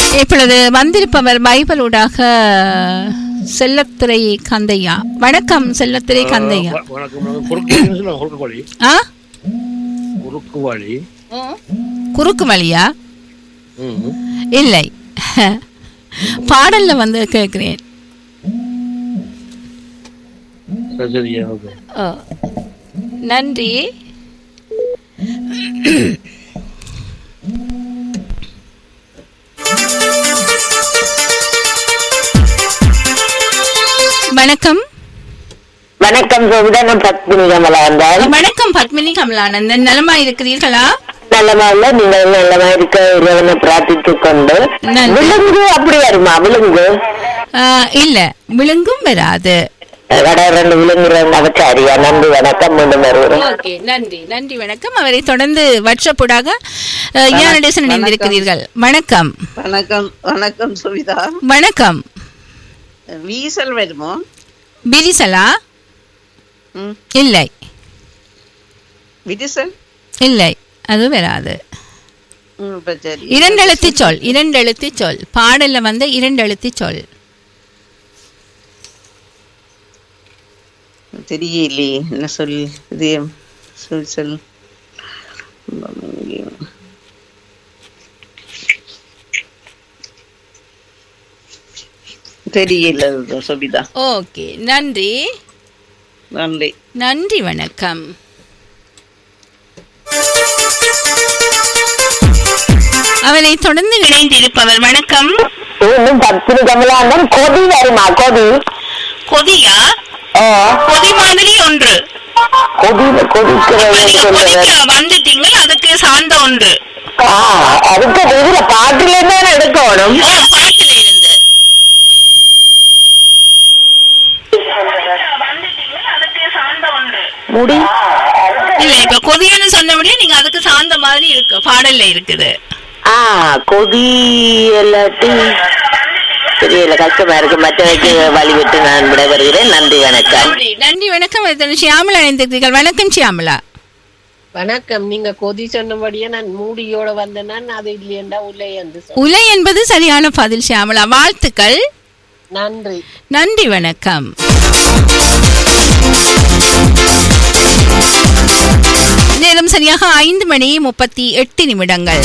இப்பொழுது வந்திருப்பவர் பைபிளூடாக செல்லத்துறை கந்தையா வணக்கம் செல்லத்துறை கந்தையா வ- வணக்கம் வணக்கம். குறுக்கு வழின்னு சொல்லுவாங்க, குறுக்கு வழி ஆ குறுக்கு வழி குறுக்கு வழியா ம். இல்லை பாடல்ல வந்து கேட்கிறேன் சரி, சரியா ஓகே ஓ. நன்றி வணக்கம் வணக்கம் சோபிதான் பத்மினி கமலா வந்தால் வணக்கம் பத்மினி கமலானந்தன் நலமா இருக்கிறீர்களா நல்லமா இல்ல நீங்கள் நல்லமா இருக்க இறைவனை பிரார்த்தித்துக் கொண்டு நன்றி. விழுங்கு அப்படி வருமா விழுங்கு ஆ, இல்ல விழுங்கும் வராது கடை ரெண்டு விழுங்குறவங்க அவச்சாரியா நன்றி வணக்கம் மீண்டும் வருகிறோம் ஓகே நன்றி நன்றி வணக்கம் அவரை தொடர்ந்து வாட்ஸ்அப்புடாக யானடேசன் இணைந்திருக்கிறீர்கள் வணக்கம் வணக்கம் வணக்கம் சுவிதா வணக்கம் வீசல் வருமோ பிரிசலா ம், இல்லை விரிசல் இல்லை அது வராது ம், இப்ப சரி இரண்டெழுத்து சொல் இரண்டெழுத்து சொல் பாடல்ல வந்து இரண்டெழுத்து சொல் தெரியலையே என்ன சொல் இது சொல் சொல் தெரியல சுபிதா ஓகே நன்றி நன்றி நன்றி வணக்கம் அவரை தொடர்ந்து இணைந்திருப்பவர் வணக்கம் மீண்டும் பத்மினி கமலா வந்தால் கொதி வருமா கொதி கொதியா ஆ, கொதி மாதிரி ஒன்று கொதி கொதிக்கிறது நீங்க சொல்றது கொதிக்க வந்துட்டீங்க அதுக்கு சார்ந்த ஒன்று ஆ, அதுக்கு இதுல பாட்டுல இருந்தா எடுக்கணும் ஓ பாட்டில இருந்து முடி இல்ல இப்ப கொதியன்னு சொன்னபடியே நீங்க அதுக்கு சார்ந்த மாதிரி இருக்கு பாடல்ல இருக்குது ஆ கொதி இல்லாட்டி தெரியல கஷ்டமா இருக்கு மற்றவைக்கு வழிவிட்டு நான் விடைபெறுகிறேன் நன்றி வணக்கம் நன்றி நன்றி வணக்கம் இதன் ஷியாமலா இணைந்திருக்கிறீர்கள் வணக்கம் ஷியாமலா வணக்கம் நீங்க கொதி சொன்னபடியே நான் மூடியோட வந்தேன்னா அது இல்லையண்டா உள்ளே வந்து சொன்னேன். உலை என்பது சரியான பதில் ஷியாமலா வாழ்த்துக்கள் நன்றி நன்றி வணக்கம் நேரம் சரியாக ஐந்து மணி முப்பத்தி எட்டு நிமிடங்கள்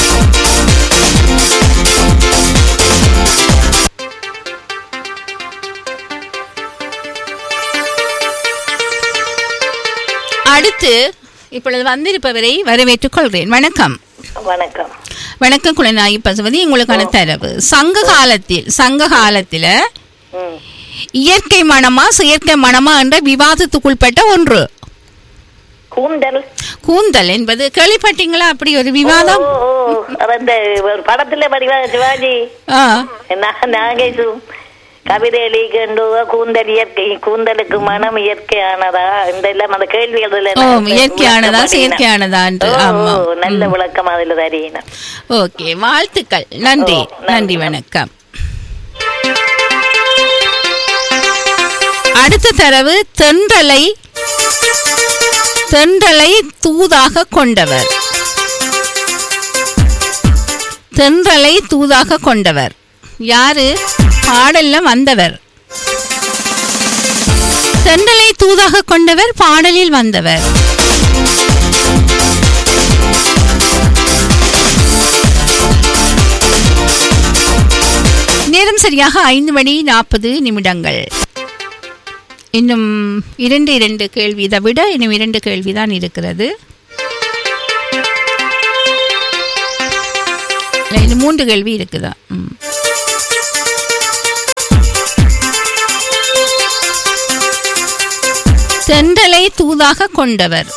அடுத்து இப்பொழுது வந்திருப்பவரை வரவேற்றுக் கொள்கிறேன் வணக்கம் வணக்கம் வணக்கம் குலநாயகி பசுபதி உங்களுக்கான தரவு சங்க காலத்தில் சங்க காலத்துல இயற்கை மனமா செயற்கை மனமா என்ற விவாதத்துக்குள்பட்ட ஒன்று கூந்தல் கூந்தல் என்பது கேள்விப்பட்டீங்களா அப்படி ஒரு விவாதம் ஓ அந்த ஒரு படத்துல படிவா சிவாஜி ஆ, நான் நாகேசு கவிதை எழுதிக்கண்டு கூந்தல் இயற்கை கூந்தலுக்கு மனம் இயற்கையானதா இந்த எல்லாம் அந்த கேள்விகள் ஓ இயற்கையானதா செயற்கையானதா என்று ஆமா நல்ல விளக்கம் அதுல தரீன ஓகே வாழ்த்துக்கள் நன்றி நன்றி வணக்கம் அடுத்த தரவு தென்றலை தென்றலை தூதாக கொண்டவர் தென்றலை தூதாக கொண்டவர் யாரு பாடல்ல வந்தவர் தென்றலை தூதாக கொண்டவர் பாடலில் வந்தவர் நேரம் சரியாக ஐந்து மணி நாற்பது நிமிடங்கள் இன்னும் இரண்டு இரண்டு கேள்வி இதை விட இன்னும் இரண்டு கேள்விதான் இருக்கிறது இல்ல, இன்னும் மூன்று கேள்வி இருக்குதா ம். தென்றலை தூதாக கொண்டவர்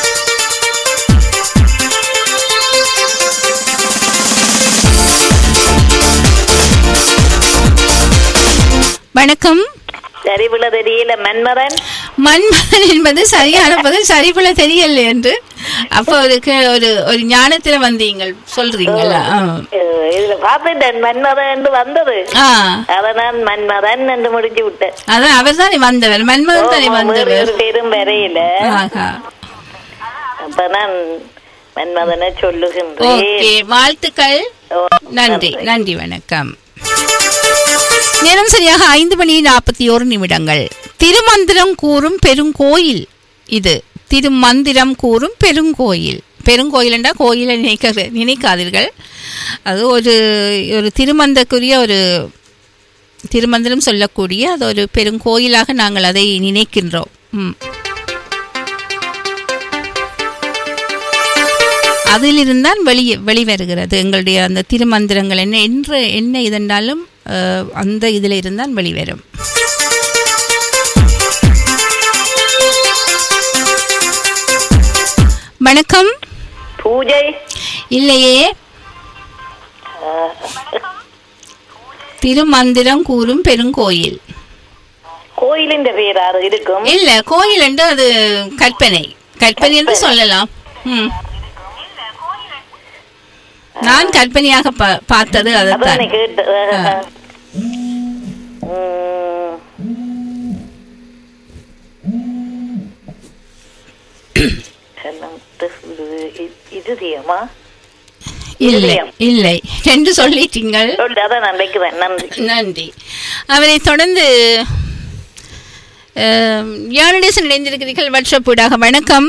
வணக்கம் சரிவுல தெரியல மன்மரன் மண்மன் என்பது சரியான பதில் சரிபுல தெரியல என்று அப்போ ஒரு கே- ஒரு ஒரு ஞானத்துல வந்தீங்க சொல்றீங்களா ஆ. அஹ் இதுல பார்த்துட்டேன் மன்மதன் என்று வந்தது ஆ அத நான் மன்மதன் என்று முடிஞ்சு விட்டேன் அதான் அவர் தானே வந்தவர் மன்மதன் தானே வேறு வந்தவர் ஒரு பேரும் வரையில ஆஹா அப்ப நான் மன்மதனை சொல்லுகின்றேன் ஓகே வாழ்த்துக்கள் நன்றி நன்றி வணக்கம் நேரம் சரியாக ஐந்து மணி நாற்பத்தி ஓரு நிமிடங்கள் திருமந்திரம் கூறும் பெருங்கோயில் இது திருமந்திரம் கூறும் பெருங்கோயில் பெருங்கோயில் என்றால் கோயிலை நினைக்க நினைக்காதீர்கள் அது ஒரு ஒரு திருமந்தக்குரிய ஒரு திருமந்திரம் சொல்லக்கூடிய அது ஒரு பெருங்கோயிலாக நாங்கள் அதை நினைக்கின்றோம் ம். அதிலிருந்தான் வெளியே வெளிவருகிறது எங்களுடைய அந்த திருமந்திரங்கள் என்ன என்று என்ன இதென்றாலும் அஹ், அந்த இதில் இருந்தான் வெளிவரும் வணக்கம் பூஜை இல்லையே திருமந்திரம் கூறும் பெருங்கோயில் கோயிலின் பேராறு இருக்கும் இல்ல கோயில் என்று அது கற்பனை கற்பனை என்று சொல்லலாம் ம். நான் கற்பனையாக பா- பார்த்தது அதான் அதுதான் கேட்டு ஆ. உம், கலந்து இது- இதுதியமா இல்லை இருதயம். இல்லை ரெண்டு சொல்லிட்டீங்கள் சொல்லு, அதான் நான் வைக்கிறேன் நன்றி நன்றி அவரை தொடர்ந்து யானடேசன் இணைந்திருக்கிறீர்கள் வாட்ஸ்அப் ஊடாக வணக்கம்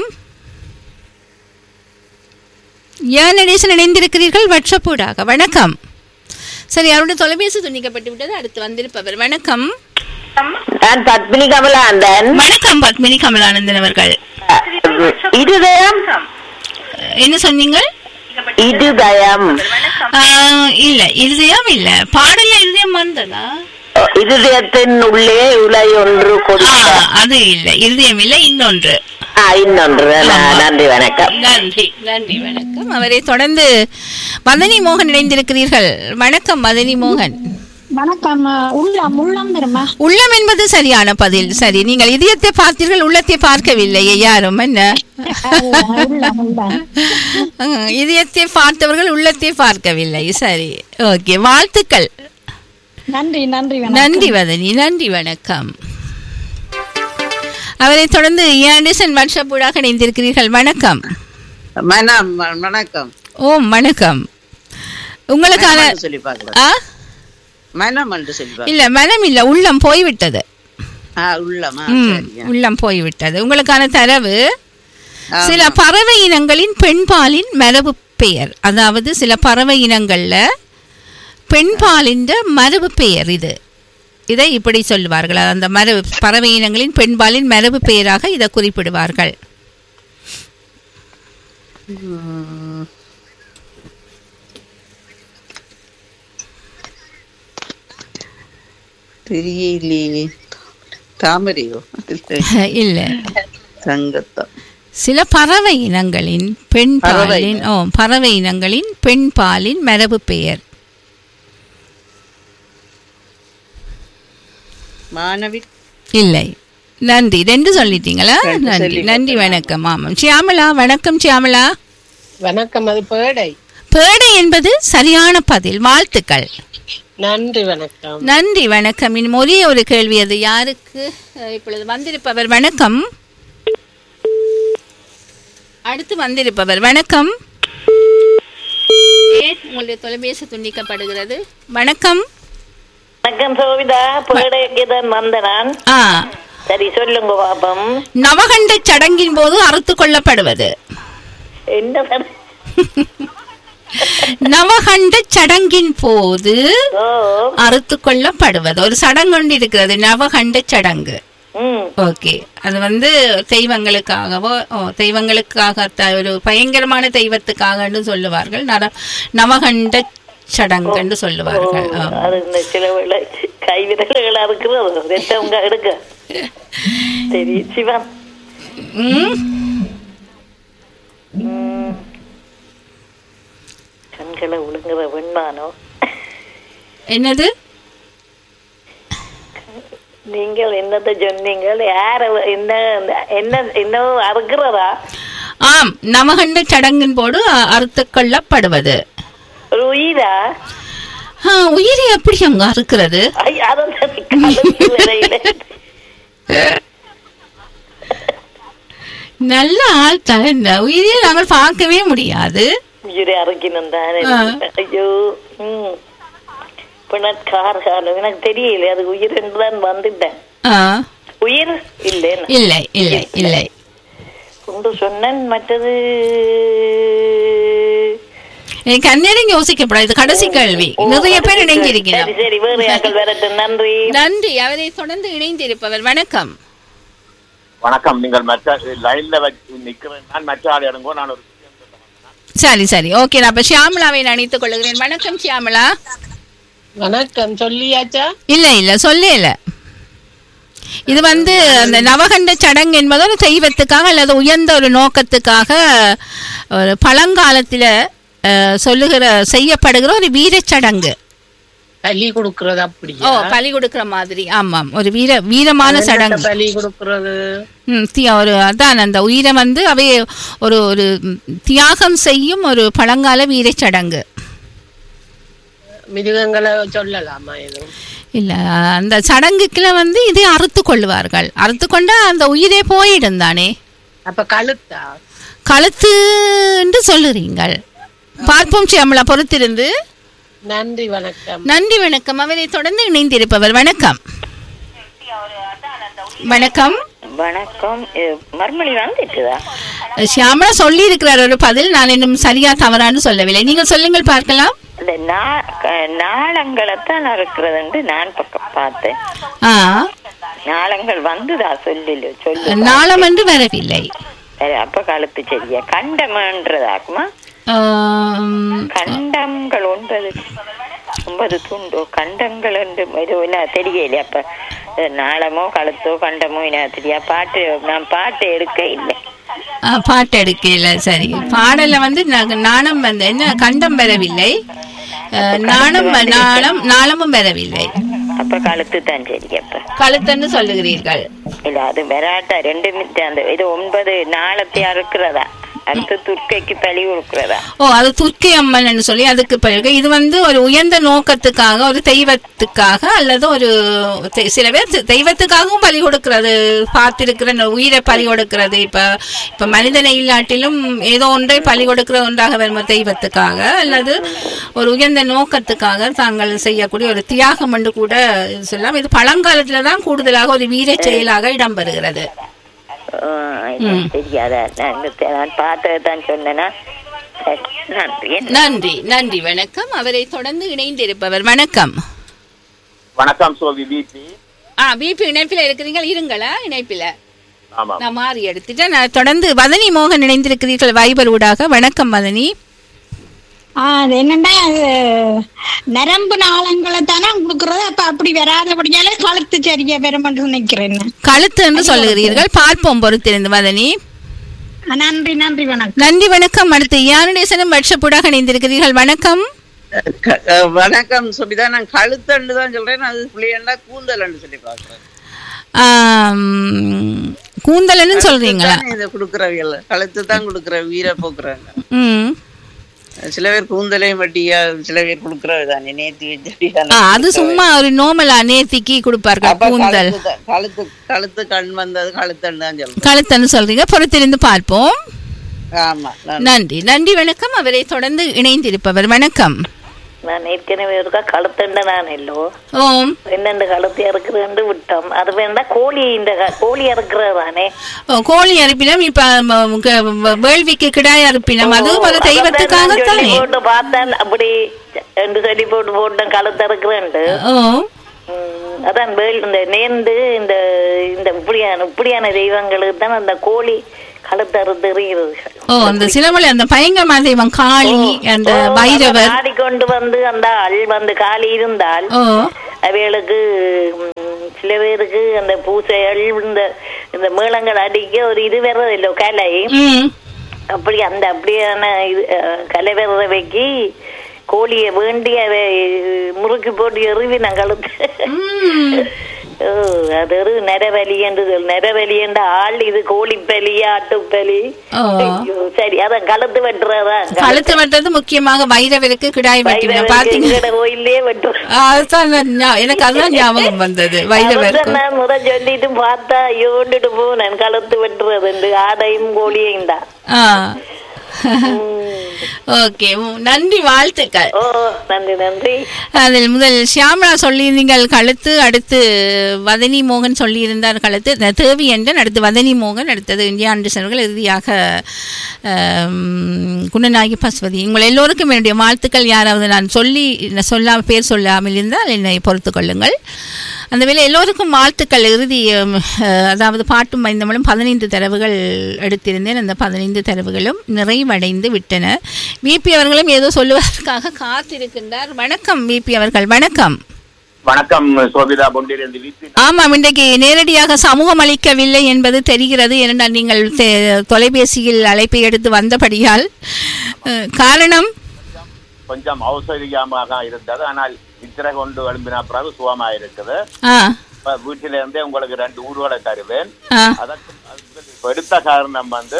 யானடேசன் இணைந்திருக்கிறீர்கள் வாட்ஸ்அப் ஊடாக வணக்கம் சரி அவருடைய தொலைபேசி துண்டிக்கப்பட்டு விட்டது அடுத்து வந்திருப்பவர் வணக்கம் நான் பத்மினி கமலாந்தன் வணக்கம் பத்மினி கமலானந்தன் அவர்கள் இருதயம் என்ன சொன்னீங்கள் இருதயம் ஆஹ், இல்ல இருதயம் இல்ல பாடல இருதயம் வந்ததா இருதயத்தின் உள்ளே உலை ஒன்று ஆ, கொடுத்த அது இல்ல இருதயம் இல்ல இன்னொன்று ஆ, இன்னொன்று ந- நன்றி வணக்கம் நன்றி நன்றி வணக்கம் அவரை தொடர்ந்து மதனி மோகன் இணைந்திருக்கிறீர்கள் வணக்கம் மதனி மோகன் வணக்கம் உள்ளம் உள்ளம் பெருமா உள்ளம் என்பது சரியான பதில் சரி நீங்கள் இதயத்தை பார்த்தீர்கள் உள்ளத்தை பார்க்கவில்லையே யாரும் என்ன உள்ளம் உள்ளம் ஆ, இதயத்தை பார்த்தவர்கள் உள்ளத்தை பார்க்கவில்லை சரி ஓகே வாழ்த்துக்கள் நன்றி நன்றி வணக்கம் நன்றி வதனி நன்றி வணக்கம் அவரை தொடர்ந்து ஏண்டர்சன் வாட்ஸ்அப் ஊடாக இணைந்திருக்கிறீர்கள் வணக்கம் மனம் வ- வணக்கம் ஓம் வணக்கம் உங்களுக்கான மனம் சொல்லி பார்க்கலாம் ஆ மனம் என்று சொல்லி பார்க்கலாம் இல்ல மனம் இல்ல உள்ளம் போய்விட்டது ஆ உள்ளமா ம், சரியா உள்ளம் போய்விட்டது உங்களுக்கான தரவு ஆமா. சில பறவை இனங்களின் பெண்பாலின் மரபு பெயர் அதாவது சில பறவை இனங்கள்ல பெண்பாலின் மரபு பெயர் இது இதை இப்படி சொல்லுவார்கள் அந்த மரபு பறவை இனங்களின் பெண்பாலின் மரபு பெயராக இதை குறிப்பிடுவார்கள் ம். தெரியலையே தாமரையோ இல்லை. இல்ல சங்கத்தம் சில பறவை இனங்களின் பெண் பறவை பாலின் ஓ பறவை இனங்களின் பெண் பாலின் மரபு பெயர் மாணவி இல்லை நன்றி ரெண்டு சொல்லிட்டீங்களா ரெண்டு நன்றி சொல்லிட்டேன். நன்றி வணக்கம் ஆமாம் சியாமலா வணக்கம் சியாமலா வணக்கம் அது பேடை பேடை என்பது சரியான பதில் வாழ்த்துக்கள் நன்றி வணக்கம் நன்றி வணக்கம் இன்னும் ஒரே ஒரு கேள்வி அது யாருக்கு அஹ், இப்பொழுது வந்திருப்பவர் வணக்கம் அடுத்து வந்திருப்பவர் வணக்கம் ஏன் உங்களுடைய தொலைபேசி துண்டிக்கப்படுகிறது வணக்கம் வணக்கம் சோவிதா பேடைக்கு தான் வந்த நான் ஆ சரி சொல்லுங்க பாப்பம் நவகண்ட சடங்கின் போது அறுத்து கொள்ளப்படுவது என்ன சட- நவகண்ட சடங்கின் போது ஓ அறுத்து கொள்ளப்படுவது ஒரு சடங்கு ஒன்று இருக்கிறது நவகண்ட சடங்கு ம் ஓகே அது வந்து தெய்வங்களுக்காகவோ ஓ, தெய்வங்களுக்காக த- ஒரு பயங்கரமான தெய்வத்துக்காகன்னு சொல்லுவார்கள் நர நவகண்ட சடங்குன்னு சொல்லுவார்கள் ஆ. அது இந்த சில வேளை கை விரல்களா இருக்கிறது ரெட்டவங்க எடுக்க சரி சிவன் ம், ம். கண்களை ஒழுங்குற வெண்மானோ என்னது நீங்கள் என்னத்த சொன்னீங்க யார என்ன என்ன என்ன அறுக்கிறதா ஆம் நவகண்ட சடங்கின் போது அ- அறுத்து கொள்ளப்படுவது ஒரு உயிரா ஆ, உயிரை எப்படி அங்க அறுக்கிறது ஐ, அதான் சரி, கலந்து வரையில. நல்ல ஆள் தான் இந்த உயிரை நாங்கள் பார்க்கவே முடியாது உயிரை அறுக்கினம் தானே ஆ. ஐயோ ம் பிணக்கார் காலம் எனக்கு தெரியல அது உயிர் என்று தான் வந்துட்டேன் ஆ உயிர் இல்லைன்னு இல்லை இல்லை இல்லை ஒன்று சொன்னேன் மற்றது எனக்கு அந்நேரம் யோசிக்கப்படாது இது கடைசி கேள்வி நிறைய பேர் இணைஞ்சிருக்கிறோம் சரி சரி வேறு யாக்கள் வரட்டும் நன்றி நன்றி அவரை தொடர்ந்து இணைந்திருப்பவர் வணக்கம் வணக்கம் நீங்கள் மற்ற லைன்ல வச்சு நிக்கிறேன் நான் மற்ற ஆள் இறங்கோ நான் ஒரு சரி சரி ஓகே நான் அப்ப ஷியாமலாவை நினைத்துக் கொள்கிறேன் வணக்கம் ஷியாமலா வணக்கம் சொல்லியாச்சா இல்ல இல்ல சொல்லல இது வந்து அந்த நவகண்ட சடங்கு என்பது ஒரு தெய்வத்துக்காக அல்லது உயர்ந்த ஒரு நோக்கத்துக்காக ஒரு பழங்காலத்துல அஹ், சொல்லுகிற செய்யப்படுகிற ஒரு வீரச் சடங்கு பலி கொடுக்கறது ஓ அப்படியா பலி கொடுக்கிற மாதிரி ஆமாம் ஒரு வீர வீரமான என்னத்த சடங்கு பலி கொடுக்கறது ம், தியா- ஒரு அதான் அந்த உயிரை வந்து அவை ஒரு ஒரு ம், தியாகம் செய்யும் ஒரு பழங்கால வீரச் சடங்கு மிருகங்களை சொல்லலாமா எதுவும் இல்ல அந்த சடங்குக்குள்ள வந்து இதை அறுத்து கொள்வார்கள் அறுத்து கொண்டா அந்த உயிரே போயிடும் தானே அப்ப கழுத்தா கழுத்து என்று சொல்லுறீங்கள் பார்ப்போம் சியாமலா பொறுத்திருந்து நன்றி வணக்கம் நன்றி வணக்கம் அவரை தொடர்ந்து இணைந்திருப்பவர் வணக்கம் வணக்கம் வணக்கம் அஹ், மறுமொழி வந்துட்டுதா ஷியாமலா சொல்லி இருக்கிறார் ஒரு பதில் நான் இன்னும் சரியா தவறான்னு சொல்லவில்லை நீங்கள் சொல்லுங்கள் பார்க்கலாம் இந்த நா- க- நாளங்களைத்தான் அறுக்கிறதுன்னு நான் பக்கம் பார்த்தேன் ஆ நாளங்கள் வந்துதா சொல்லு சொல்லு நாளம் என்று வரவில்லை சரி, அப்ப கழுத்து சரியா கண்டமன்றதாக்குமா ஆம், கண்டங்கள் ஒன்பது ஒன்பது துண்டோ கண்டங்கள் என்று இது என்ன தெரியல அப்ப அஹ், நாளமோ கழுத்தோ கண்டமோ என்ன தெரியா பாட்டு நான் பாட்டு எடுக்க இல்லை ஆ, பாட்டு எடுக்கல சரி பாடல்ல வந்து நா- நாணம் வந்து என்ன கண்டம் பெறவில்லை அஹ், நாணம் நாளம் நாளமும் பெறவில்லை அப்ப கழுத்து தான் சரி அப்ப கழுத்தன்னு சொல்லுகிறீர்கள் இல்ல அது வெராட்டா ரெண்டு மித்த அந்த இது ஒன்பது நாளத்தையா இருக்கிறதா அடுத்து துர்க்கைக்கு பலி கொடுக்கிறதா ஓ அது துர்க்கை அம்மன் சொல்லி அதுக்கு பிறகு இது வந்து ஒரு உயர்ந்த நோக்கத்துக்காக ஒரு தெய்வத்துக்காக அல்லது ஒரு தெ- சில பேர் தெ- தெய்வத்துக்காகவும் பலி கொடுக்கிறது பார்த்திருக்கிற ந- உயிரை பலி கொடுக்கிறது இப்ப இப்ப மனிதனை இல்லாட்டிலும் ஏதோ ஒன்றை பலி கொடுக்கிற ஒன்றாக வரும் தெய்வத்துக்காக அல்லது ஒரு உயர்ந்த நோக்கத்துக்காக தாங்கள் செய்யக்கூடிய ஒரு தியாகம் என்று கூட சொல்லலாம் இது பழங்காலத்துல தான் கூடுதலாக ஒரு வீர செயலாக இடம்பெறுகிறது ஆஹ் இது தெரியாதா நான் இந்த- நான் பார்த்ததை தான் சொன்னேன்னா சரி, நன்றி நன்றி நன்றி வணக்கம் அவரை தொடர்ந்து இணைந்திருப்பவர் வணக்கம் வணக்கம் சோவி பிபி ஆ பிபி இணைப்பில் இருக்கிறீங்க இருங்களா இணைப்பில் ஆமா நான் மாறி எடுத்துட்டேன் நான் தொடர்ந்து வதனி மோகன் இணைந்திருக்கிறீர்கள் வைபர் ஊடாக வணக்கம் வதனி ஆ, அது என்னன்னா அது நரம்பு நாளங்களை தானே கொடுக்கறது அப்ப அப்படி வராதபடியால கழுத்து சரியா வருமென்று நினைக்கிறேன் கழுத்து என்று சொல்லுகிறீர்கள் பார்ப்போம் பொறுத்திருந்து வதனி ஆ, நன்றி நன்றி வணக்கம் நன்றி வணக்கம் அடுத்து யானுடேசனும் வட்சப்பூடாக இணைந்திருக்கிறீர்கள் வணக்கம் க- அஹ் வணக்கம் சுபிதா நான் கழுத்தண்டு தான் சொல்றேன் அது புளியண்டா கூந்தலண்டு சொல்லி பாக்குறேன் ஆம், கூந்தலன்னு சொல்றீங்களா இதை கொடுக்குறவங்க கழுத்து தான் கொடுக்குற வீர போக்குறாங்க ம் சில பேர் கூந்தலையும் வட்டியா சில பேர் கொடுக்குறவ தானே நேத்தி ஆ, அது சும்மா ஒரு நோமலா நேத்திக்கு கொடுப்பார்கள் கூந்தல் கழுத்து கழுத்து கண் வந்தது கழுத்தண்டு தான் சொல்றேன் கழுத்துன்னு சொல்றீங்க பொறுத்திருந்து பார்ப்போம் ஆமா நான் நன்றி நன்றி வணக்கம் அவரை தொடர்ந்து இணைந்திருப்பவர் வணக்கம் நான் ஏற்கனவே இருக்கா கழுத்துண்ட நான் இல்லோ ஓம் என்னென்ன கழுத்து இறக்குறேன்னு விட்டோம் அது வேண்டா கோழி இந்த க- கோழி இறக்குறது தானே ஓ, கோழி அறுப்பினம் இப்ப ம, க- வ- வேள்விக்கு கிடாய் அறுப்பினம் அதுவும் ஒரு தெய்வத்துக்காக அதான் நான் சொல்லி தானே போட்டு பார்த்தேன் அப்படி ரெண்டு சொல்லி போட்டு போட்டேன் கழுத்து இறக்குறேன்ட்டு ஓ ம், அதான் வேல் இந்த நேர்ந்து இந்த இந்த இப்படியான இப்படியான தெய்வங்களுக்கு தான் அந்த கோழி கழுத்து அறுத்து எறிகிறது ஓ அந்த சிலமொழி அந்த பயங்கரமான தெய்வம் காளி அந்த பைரவர் காடி கொண்டு வந்து அந்த ஆள் வந்து காலி இருந்தால் ஓ அவைகளுக்கு ம், சில பேருக்கு அந்த பூசைகள் இந்த இந்த மேளங்கள் அடிக்க ஒரு இது வர்றதில்லை கலை ம் அப்படி அந்த அப்படியான இது அஹ், கலை வர்றவைக்கு கோழியை வேண்டி அவை முறுக்கி போட்டு எறிவி நான் கழுத்து ஓ, அது ஒரு நரவலி என்று சொல் நரவலி என்ற ஆள் இது கோழி பலி ஆட்டுப்பலி ஓ. ஐயோ, சரி அதான் கழுத்து வெட்டுறதா கழுத்து வெட்டுறது முக்கியமாக வைரவருக்கு கிடாய் வெட்டின பாத்தீங்க எங்கட கோயிலே வெட்டுறோம் ஆ, அதுதான் நான் ஞா- எனக்கு அதுதான் ஞாபகம் வந்தது வைரவருக்கு அதான் நான் முத சொல்லிட்டு பார்த்தா யோண்டுட்டு போனேன் கழுத்து வெட்டுறது ஆடையும் கோழியும் தான் ஆ ம். ஓகே உம், நன்றி வாழ்த்துக்கள் ஓ நன்றி நன்றி அதில் முதல் ஷியாமலா சொல்லியிருந்தீங்கள் கழுத்து அடுத்து வதனி மோகன் சொல்லியிருந்தார் கழுத்து இந்த தேவி என்றன் அடுத்து வதனி மோகன் அடுத்தது இந்தியா அவர்கள் இறுதியாக ஆம், குணநாயகி பசுவதி உங்கள் எல்லோருக்கும் என்னுடைய வாழ்த்துக்கள் யாராவது நான் சொல்லி சொல்லாம பேர் சொல்லாமல் இருந்தால் என்னை பொறுத்துக் கொள்ளுங்கள் அந்த வேளை எல்லோருக்கும் வாழ்த்துக்கள் இறுதி உம், அஹ், அதாவது பாட்டும் மைந்தமலும் பதினைந்து தரவுகள் எடுத்திருந்தேன் அந்த பதினைந்து தரவுகளும் நிறைவடைந்து விட்டன விபி அவர்களும் ஏதோ சொல்லுவதற்காக காத்திருக்கின்றார் வணக்கம் விபி அவர்கள் வணக்கம் வணக்கம் சோபிதா பொண்டிலிருந்து வீசி ஆமாம் இன்றைக்கு நேரடியாக சமூகம் அளிக்கவில்லை என்பது தெரிகிறது ஏனென்றால் நீங்கள் தெ- தொலைபேசியில் அழைப்பை எடுத்து வந்தபடியால் அஹ், காரணம் கொஞ்சம் அவசரியமாக இருந்தது ஆனால் இத்திரை கொண்டு எழும்பின பிறகு சுகமா இருக்குது ஆ இப்ப வீட்டில இருந்தே உங்களுக்கு ரெண்டு ஊர்வலை தருவேன் ஆ அதற்கு அதுக்கு இப்ப எடுத்த காரணம் வந்து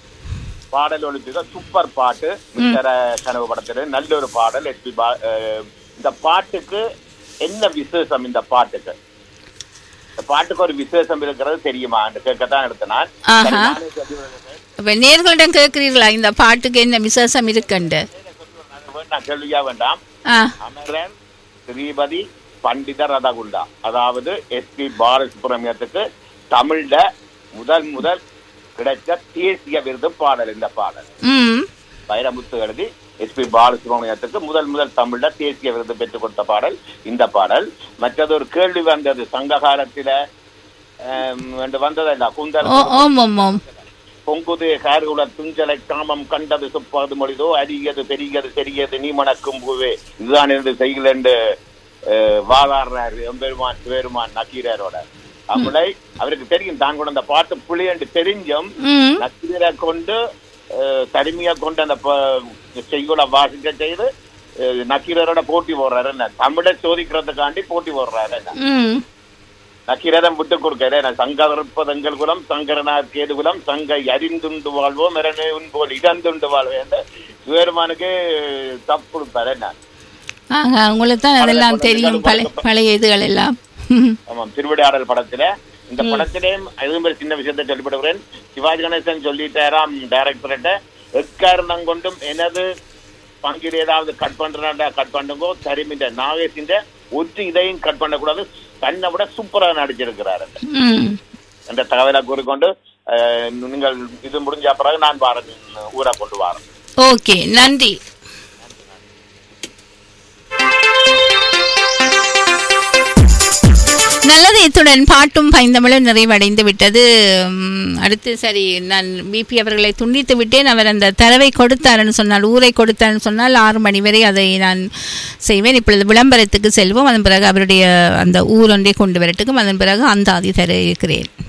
பாடல் ஒழிப்புக சூப்பர் பாட்டு மித்தர கனவு படத்துல நல்ல ஒரு பாடல் எஸ்பி பா- அஹ் இந்த பாட்டுக்கு என்ன விசேஷம் இந்த பாட்டுக்கு இந்த பாட்டுக்கு ஒரு விசேஷம் இருக்கிறது தெரியுமா கேட்கத்தான் எடுத்த நான் ஆஹா. சரி, நானே சொல்லி விடுறேன். இப்ப நேர்களிடம் கேட்கிறீர்களா இந்த பாட்டுக்கு என்ன விசேஷம் இருக்குண்டு நான் கேள்வியா வேண்டாம் ஆ அமரன் ஸ்ரீபதி பண்டித ரதகுண்டா அதாவது எஸ்பி பாலசுப்ரமணியத்துக்கு தமிழ்ல முதல் முதல் கிடைச்ச தேசிய விருது பாடல் இந்த பாடல் ம் வைரமுத்து எழுதி எஸ்பி பாலசுப்ரமணியத்துக்கு முதல் முதல் தமிழ்ல தேசிய விருது பெற்றுக் கொடுத்த பாடல் இந்த பாடல் மற்றது ஒரு கேள்வி வந்தது சங்க காலத்தில ஆம், என்று வந்ததல்ல குந்தர் ஓ ஓம் ஓம் ஓம் பொங்குது கார்குல துஞ்சலை காமம் கண்டது சுப்பாது மொழிதோ அரியது பெரியது பெரியது நீ மணக்கும் பூவே இதுதான் இருந்து செய்யல என்று வாதாடுறாரு எம்பெருமான் சிவெருமான் நக்கீரரோட அவளை அவருக்கு தெரியும் தான் கொண்டு அந்த பாட்டு புலி என்று தெரிஞ்சும் ம் நக்கீரை கொண்டு அஹ், தனிமையா கொண்டு அந்த ப- செய்யுளை வாசிக்க செய்து அஹ், நக்கீரரோட போட்டி போடுறாரு என்ன தமிழை சோதிக்கிறதுக்காண்டி போட்டி போடுறாரு என்ன ம் நக்கீரதம் விட்டு கொடுக்கிறேன் சங்கற்பதங்கள் குலம் சங்கரனார் கேது குலம் சங்கை அறிந்துண்டு வாழ்வோம் மிரணே உன் போல் இடந்துண்டு வாழ்வோம் என்று சிவபெருமானுக்கு தப்பு கொடுப்பாரு என்ன ஆஹா உங்களுக்கு தான் அதெல்லாம் தெரியும் பழைய பழைய இதுகள் எல்லாம் ம். ஆமாம் திருவிடையாடல் படத்துல இந்த படத்திலேயும் அதே மாதிரி சின்ன விஷயத்தை சொல்லிவிடுகிறேன் சிவாஜி கணேசன் சொல்லிட்டாராம் டைரக்டர்கிட்ட எக்காரணம் கொண்டும் எனது பங்கில் ஏதாவது கட் பண்றா கட் பண்ணுங்கோ தரிமின்ற நாகேஷின் ஒற்று இதையும் கட் பண்ணக்கூடாது தன்னை விட சூப்பராக நடிச்சிருக்கிறாரு ம் என்ற தகவலை கூறிக்கொண்டு அஹ், நீங்கள் இது முடிஞ்ச பிறகு நான் பாரன் ஊரை கொண்டு வரேன் ஓகே நன்றி நல்லது இத்துடன் பாட்டும் பைந்தமிழும் நிறைவடைந்து விட்டது உம், அடுத்து சரி நான் பிபி அவர்களை துண்டித்து விட்டேன் அவர் அந்த தரவை கொடுத்தாருன்னு சொன்னால் ஊரை கொடுத்தாருன்னு சொன்னால் ஆறு மணி வரை அதை நான் செய்வேன் இப்பொழுது விளம்பரத்துக்கு செல்வோம் அதன் பிறகு அவருடைய அந்த ஊர் ஒன்றை கொண்டு வரட்டுக்கும் அதன் பிறகு அந்த ஆதி தர இருக்கிறேன்